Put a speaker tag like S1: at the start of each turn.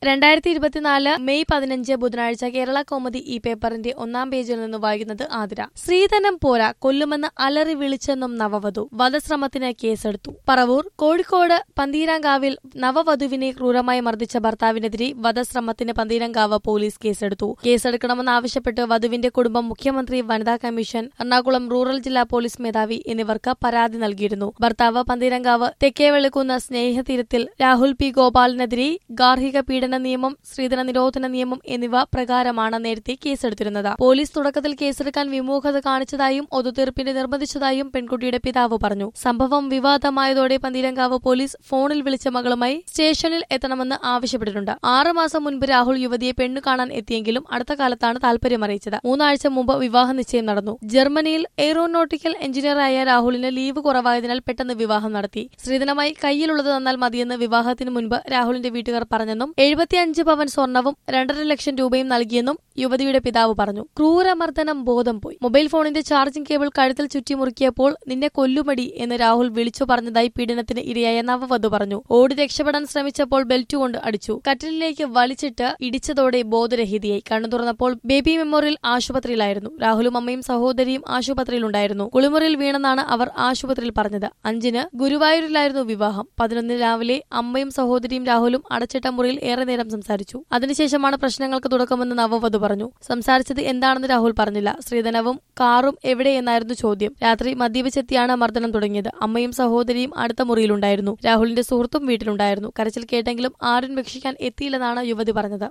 S1: രണ്ടായിരത്തി ഇരുപത്തിനാല് മെയ് പതിനഞ്ച് ബുധനാഴ്ച കേരള കോമഡി ഈ പേപ്പറിന്റെ ഒന്നാം പേജിൽ നിന്ന് വായിക്കുന്നത് ആതിര ശ്രീധനം പോരാ കൊല്ലുമെന്ന് അലറി വിളിച്ചെന്നും നവവധു വധശ്രമത്തിന് കേസെടുത്തു പറവൂർ കോഴിക്കോട് പന്തീരാങ്കാവിൽ നവവധുവിനെ ക്രൂരമായി മർദ്ദിച്ച ഭർത്താവിനെതിരെ വധശ്രമത്തിന് പന്തീരാങ്കാവ് പോലീസ് കേസെടുത്തു കേസെടുക്കണമെന്നാവശ്യപ്പെട്ട് വധുവിന്റെ കുടുംബം മുഖ്യമന്ത്രി വനിതാ കമ്മീഷൻ എറണാകുളം റൂറൽ ജില്ലാ പോലീസ് മേധാവി എന്നിവർക്ക് പരാതി നൽകിയിരുന്നു ഭർത്താവ് പന്തീരങ്കാവ് തെക്കേവെളുക്കുന്ന സ്നേഹതീരത്തിൽ രാഹുൽ പി ഗോപാലിനെതിരെ ഗാർഹിക പീഡന നിയമം സ്ത്രീധന നിരോധന നിയമം എന്നിവ പ്രകാരമാണ് നേരത്തെ കേസെടുത്തിരുന്നത് പോലീസ് തുടക്കത്തിൽ കേസെടുക്കാൻ വിമുഖത കാണിച്ചതായും ഒത്തുതീർപ്പിന് നിർബന്ധിച്ചതായും പെൺകുട്ടിയുടെ പിതാവ് പറഞ്ഞു സംഭവം വിവാദമായതോടെ പന്തീരങ്കാവ് പോലീസ് ഫോണിൽ വിളിച്ച മകളുമായി സ്റ്റേഷനിൽ എത്തണമെന്ന് ആവശ്യപ്പെട്ടിട്ടുണ്ട് ആറ് മാസം മുൻപ് രാഹുൽ യുവതിയെ പെണ്ണു കാണാൻ എത്തിയെങ്കിലും അടുത്ത കാലത്താണ് താൽപര്യം അറിയിച്ചത് മൂന്നാഴ്ച മുമ്പ് വിവാഹ നിശ്ചയം നടന്നു ജർമ്മനിയിൽ എയ്റോനോട്ടിക്കൽ എഞ്ചിനീയറായ രാഹുലിന് ലീവ് കുറവായതിനാൽ പെട്ടെന്ന് വിവാഹം നടത്തി സ്ത്രീധനമായി കയ്യിലുള്ളത് തന്നാൽ മതിയെന്ന് വിവാഹത്തിന് മുൻപ് രാഹുലിന്റെ വീട്ടുകാർ പറഞ്ഞെന്നും എഴുപത്തിയഞ്ച് പവൻ സ്വർണവും രണ്ടര ലക്ഷം രൂപയും നൽകിയെന്നും യുവതിയുടെ പിതാവ് പറഞ്ഞു ക്രൂരമർദ്ദനം ബോധം പോയി മൊബൈൽ ഫോണിന്റെ ചാർജിംഗ് കേബിൾ കഴുത്തിൽ ചുറ്റി മുറുക്കിയപ്പോൾ നിന്നെ കൊല്ലുമടി എന്ന് രാഹുൽ വിളിച്ചു പറഞ്ഞതായി പീഡനത്തിന് ഇരയായ നവവധു പറഞ്ഞു ഓടി രക്ഷപ്പെടാൻ ശ്രമിച്ചപ്പോൾ ബെൽറ്റ് കൊണ്ട് അടിച്ചു കട്ടിലിലേക്ക് വലിച്ചിട്ട് ഇടിച്ചതോടെ ബോധരഹിതയായി കണ്ണു തുറന്നപ്പോൾ ബേബി മെമ്മോറിയൽ ആശുപത്രിയിലായിരുന്നു രാഹുലും അമ്മയും സഹോദരിയും ആശുപത്രിയിലുണ്ടായിരുന്നു കുളിമുറിയിൽ വീണെന്നാണ് അവർ ആശുപത്രിയിൽ പറഞ്ഞത് അഞ്ചിന് ഗുരുവായൂരിലായിരുന്നു വിവാഹം പതിനൊന്നിന് രാവിലെ അമ്മയും സഹോദരിയും രാഹുലും അടച്ചിട്ട മുറിയിൽ ഏറെ നേരം സംസാരിച്ചു അതിനുശേഷമാണ് പ്രശ്നങ്ങൾക്ക് തുടക്കമെന്ന് നവവധു പറഞ്ഞു സംസാരിച്ചത് എന്താണെന്ന് രാഹുൽ പറഞ്ഞില്ല ശ്രീധനവും കാറും എവിടെയെന്നായിരുന്നു ചോദ്യം രാത്രി മദ്യപിച്ചെത്തിയാണ് മർദ്ദനം തുടങ്ങിയത് അമ്മയും സഹോദരിയും അടുത്ത മുറിയിലുണ്ടായിരുന്നു രാഹുലിന്റെ സുഹൃത്തും വീട്ടിലുണ്ടായിരുന്നു കരച്ചിൽ കേട്ടെങ്കിലും ആരും രക്ഷിക്കാൻ എത്തിയില്ലെന്നാണ് യുവതി പറഞ്ഞത്